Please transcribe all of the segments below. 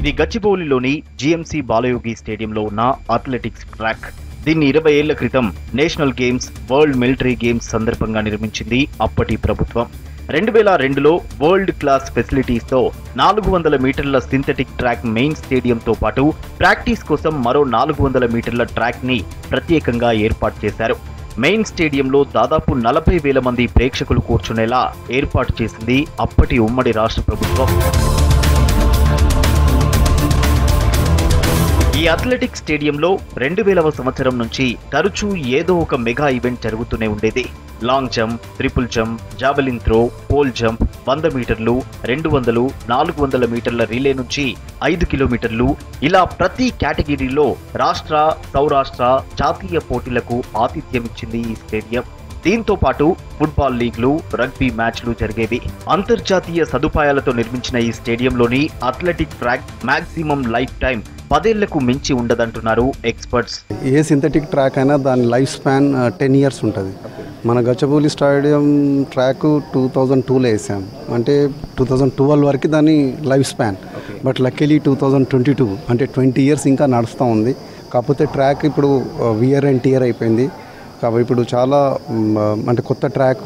ఇది గచ్చిబౌలిలోని జిఎంసి బాలయోగి స్టేడియంలో ఉన్న అథ్లెటిక్స్ ట్రాక్ దీన్ని ఇరవై ఏళ్ల క్రితం national games world military games సందర్భంగా నిర్మించింది అప్పటి ప్రభుత్వం రెండు వేల రెండులో వరల్డ్ క్లాస్ ఫెసిలిటీస్తో నాలుగు వందల మీటర్ల సింథటిక్ ట్రాక్ మెయిన్ స్టేడియంతో పాటు ప్రాక్టీస్ కోసం మరో నాలుగు వందల మీటర్ల ట్రాక్ ని ప్రత్యేకంగా ఏర్పాటు చేశారు మెయిన్ స్టేడియంలో దాదాపు నలభై వేల మంది ప్రేక్షకులు కూర్చునేలా ఏర్పాటు చేసింది అప్పటి ఉమ్మడి రాష్ట్ర ప్రభుత్వం ఈ అథ్లెటిక్ స్టేడియంలో రెండు వేలవ సంవత్సరం నుంచి తరచూ ఏదో ఒక మెగా ఈవెంట్ జరుగుతూనే ఉండేది long jump triple jump javelin throw pole jump వంద మీటర్లు రెండు వందలు నాలుగు వందల మీటర్ల రిలే నుంచి ఐదు కిలోమీటర్లు ఇలా ప్రతి కేటగిరీలో రాష్ట్ర సౌరాష్ట్ర జాతీయ పోటీలకు ఆతిథ్యం ఇచ్చింది ఈ స్టేడియం దీంతో పాటు ఫుట్బాల్ లీగ్లు రగ్బీ మ్యాచ్లు జరిగేవి అంతర్జాతీయ సదుపాయాలతో నిర్మించిన ఈ స్టేడియంలోని athletic track maximum lifetime పదేళ్లకు మించి ఉండదంటున్నారు ఎక్స్పర్ట్స్ ఏ సింథటిక్ ట్రాక్ అయినా దాని లైఫ్ స్పాన్ టెన్ ఇయర్స్ ఉంటుంది మన Gachibowli stadium track two thousand టూలో వేసాం అంటే టూ థౌజండ్ ట్వెల్వ్ వరకు దాని life span but luckily two thousand twenty two అంటే ట్వంటీ ఇయర్స్ ఇంకా నడుస్తూ ఉంది కాకపోతే ట్రాక్ ఇప్పుడు వియర్ అండ్ టియర్ అయిపోయింది కాబట్టి ఇప్పుడు చాలా మ్, అంటే కొత్త ట్రాక్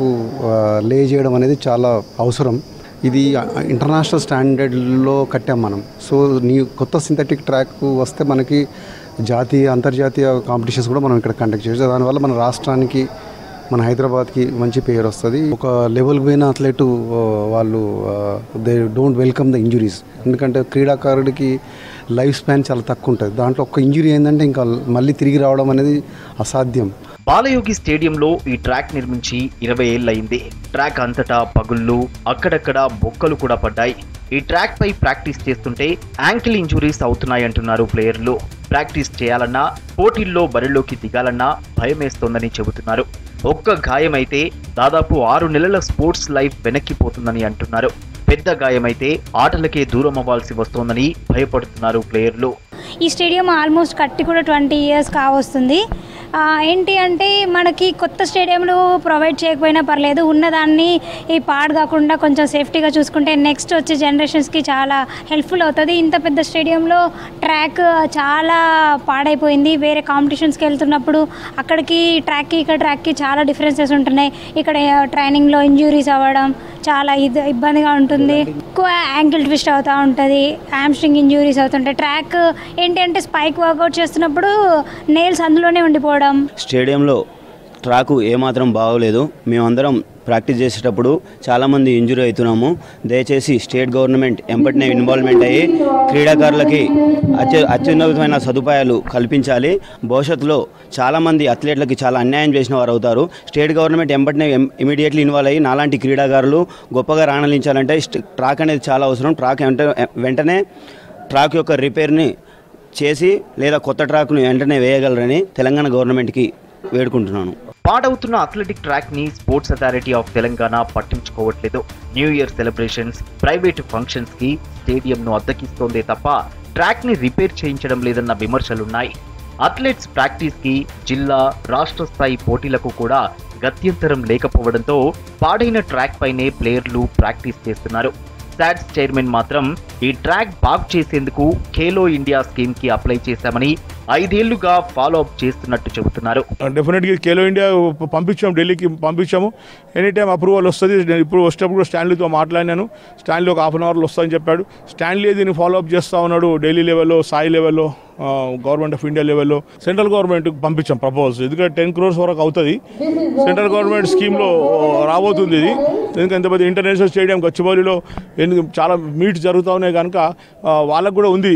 లే చేయడం అనేది చాలా అవసరం ఇది ఇంటర్నేషనల్ స్టాండర్డ్లో కట్టాం మనం సో నీ కొత్త సింథటిక్ ట్రాక్ వస్తే మనకి జాతీయ అంతర్జాతీయ కాంపిటీషన్స్ కూడా మనం ఇక్కడ కండక్ట్ చేయొచ్చు దానివల్ల మన రాష్ట్రానికి మన హైదరాబాద్కి మంచి పేరు వస్తుంది ఒక లెవెల్కి పోయిన అథ్లెట్ వాళ్ళు they don't welcome the injuries ఎందుకంటే క్రీడాకారుడికి లైఫ్ స్పాన్ చాలా తక్కువ ఉంటుంది దాంట్లో ఒక్క ఇంజురీ ఏంటంటే ఇంకా మళ్ళీ తిరిగి రావడం అనేది అసాధ్యం బాలయోగి స్టేడియంలో ఈ ట్రాక్ నిర్మించి ఇరవై ఏళ్లయింది ట్రాక్ అంతటా పగుళ్ళు అక్కడక్కడ బొక్కలు కూడా పడ్డాయి ఈ ట్రాక్ పై ప్రాక్టీస్ చేస్తుంటే యాంకిల్ ఇంజురీస్ అవుతున్నాయంటున్నారు ప్లేయర్లు ప్రాక్టీస్ చేయాలన్నా పోటీల్లో బరిలోకి దిగాలన్నా భయమేస్తోందని చెబుతున్నారు ఒక్క గాయమైతే దాదాపు ఆరు నెలల స్పోర్ట్స్ లైఫ్ వెనక్కిపోతుందని అంటున్నారు పెద్ద గాయమైతే ఆటలకే దూరం అవ్వాల్సి వస్తోందని భయపడుతున్నారు ప్లేయర్లు ఈ స్టేడియం ఆల్మోస్ట్ కట్టి కూడా ట్వంటీ ఇయర్స్ కావస్తుంది ఆ, ఏంటి అంటే మనకి కొత్త స్టేడియంలు ప్రొవైడ్ చేయకపోయినా పర్లేదు ఉన్నదాన్ని ఈ పాడు కాకుండా కొంచెం సేఫ్టీగా చూసుకుంటే నెక్స్ట్ వచ్చే జనరేషన్స్కి చాలా హెల్ప్ఫుల్ అవుతుంది ఇంత పెద్ద స్టేడియంలో ట్రాక్ చాలా పాడైపోయింది వేరే కాంపిటీషన్స్కి వెళ్తున్నప్పుడు అక్కడికి ట్రాక్కి ఇక్కడ ట్రాక్కి చాలా డిఫరెన్సెస్ ఉంటున్నాయి ఇక్కడ ట్రైనింగ్లో ఇంజురీస్ అవ్వడం చాలా ఇది ఇబ్బందిగా ఉంటుంది ఎక్కువ యాంకిల్ ట్విస్ట్ అవుతూ ఉంటుంది హ్యామ్స్ట్రింగ్ ఇంజురీస్ అవుతుంటాయి ట్రాక్ ఏంటి అంటే స్పైక్ వర్కౌట్ చేస్తున్నప్పుడు నెయిల్స్ అందులోనే ఉండిపోవడం స్టేడియంలో ట్రాకు ఏమాత్రం బాగోలేదు మేమందరం ప్రాక్టీస్ చేసేటప్పుడు చాలామంది ఇంజురీ అవుతున్నాము దయచేసి స్టేట్ గవర్నమెంట్ ఎంబటినే ఇన్వాల్వ్మెంట్ అయ్యి క్రీడాకారులకి అత్యు అత్యున్నతమైన సదుపాయాలు కల్పించాలి భవిష్యత్తులో చాలామంది అథ్లెట్లకి చాలా అన్యాయం చేసిన వారు అవుతారు స్టేట్ గవర్నమెంట్ ఎంబటినే ఇమీడియట్లీ ఇన్వాల్వ్ అయ్యి నాలాంటి క్రీడాకారులు గొప్పగా రాణించాలంటే స్ట్- ట్రాక్ అనేది చాలా అవసరం ట్రాక్ వెంట వెంటనే ట్రాక్ యొక్క రిపేర్ని చేసి లేదా కొత్త ట్రాక్ను వెంటనే వేయగలరని తెలంగాణ గవర్నమెంట్కి వేడుకుంటున్నాను పాడవుతున్న అథ్లెటిక్ ట్రాక్ ని స్పోర్ట్స్ అథారిటీ ఆఫ్ తెలంగాణ పట్టించుకోవట్లేదు new year celebrations private functions కి స్టేడియం ను అద్దెకిస్తోందే తప్ప ట్రాక్ ని రిపేర్ చేయించడం లేదన్న విమర్శలున్నాయి అథ్లెట్స్ ప్రాక్టీస్ కి జిల్లా రాష్ట్ర స్థాయి పోటీలకు కూడా గత్యంతరం లేకపోవడంతో పాడైన ట్రాక్ పైనే ప్లేయర్లు ప్రాక్టీస్ చేస్తున్నారు సాట్స్ చైర్మన్ మాత్రం ఈ ట్రాక్ బాగు చేసేందుకు ఖేలో ఇండియా స్కీమ్ కి అప్లై చేశామని ఐదేళ్లుగా ఫాలో అప్ చేస్తున్నట్టు చెబుతున్నారు డెఫినెట్గా ఖేలో ఇండియా పంపించాము ఢిల్లీకి పంపించాము ఎనీ టైం అప్రూవల్ వస్తుంది నేను ఇప్పుడు వచ్చేటప్పుడు కూడా స్టాన్లీతో మాట్లాడినాను స్టాన్లీ ఒక హాఫ్ అన్ అవర్లో వస్తుందని చెప్పాడు స్టాన్లీ దీన్ని ఫాలో అప్ చేస్తూ ఉన్నాడు ఢిల్లీ లెవెల్లో సాయి లెవెల్లో గవర్నమెంట్ ఆఫ్ ఇండియా లెవెల్లో సెంట్రల్ గవర్నమెంట్కి పంపించాం ప్రపోజల్స్ ఎందుకంటే టెన్ క్రోర్స్ వరకు అవుతుంది సెంట్రల్ గవర్నమెంట్ స్కీమ్లో రాబోతుంది ఇది ఎందుకంటే ఇంత పెద్ద ఇంటర్నేషనల్ స్టేడియం గచ్చిబౌలిలో ఎందుకు చాలా మీట్స్ జరుగుతూ ఉన్నాయి కనుక ఆ, వాళ్ళకు కూడా ఉంది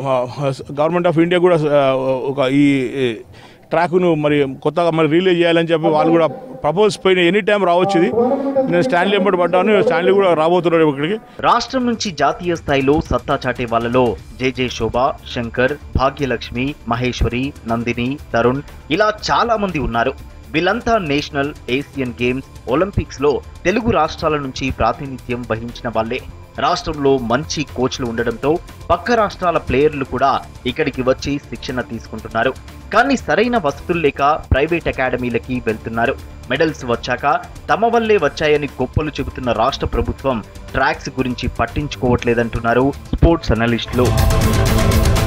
గవర్నమెంట్ ఆఫ్ ఇండియా కూడా ఆ, ఒక ఈ ఈ ట్రాక్ను మరి కొత్తగా మరి రిలీజ్ చేయాలని చెప్పి వాళ్ళు కూడా ప్రపోజ్ పైన ఎనీ టైం రావచ్చు ఇది నేను స్టాన్లీ ఎంబడి పడ్డాను స్టాన్లీ కూడా రాబోతున్నాడు ఇక్కడికి రాష్ట్రం నుంచి జాతీయ స్థాయిలో సత్తా చాటే వాళ్ళలో జేజే శోభ శంకర్ భాగ్యలక్ష్మి మహేశ్వరి నందిని తరుణ్ ఇలా చాలా మంది ఉన్నారు వీళ్ళంతా నేషనల్ ఏషియన్ గేమ్స్ ఒలింపిక్స్ లో తెలుగు రాష్ట్రాల నుంచి ప్రాతినిధ్యం వహించిన వాళ్ళే రాష్ట్రంలో మంచి కోచ్లు ఉండడంతో పక్క రాష్ట్రాల ప్లేయర్లు కూడా ఇక్కడికి వచ్చి శిక్షణ తీసుకుంటున్నారు కానీ సరైన వసతులు లేక ప్రైవేట్ అకాడమీలకి వెళ్తున్నారు మెడల్స్ వచ్చాక తమ వల్లే వచ్చాయని గొప్పలు చెబుతున్న రాష్ట్ర ప్రభుత్వం ట్రాక్స్ గురించి పట్టించుకోవట్లేదంటున్నారు స్పోర్ట్స్ అనలిస్టులు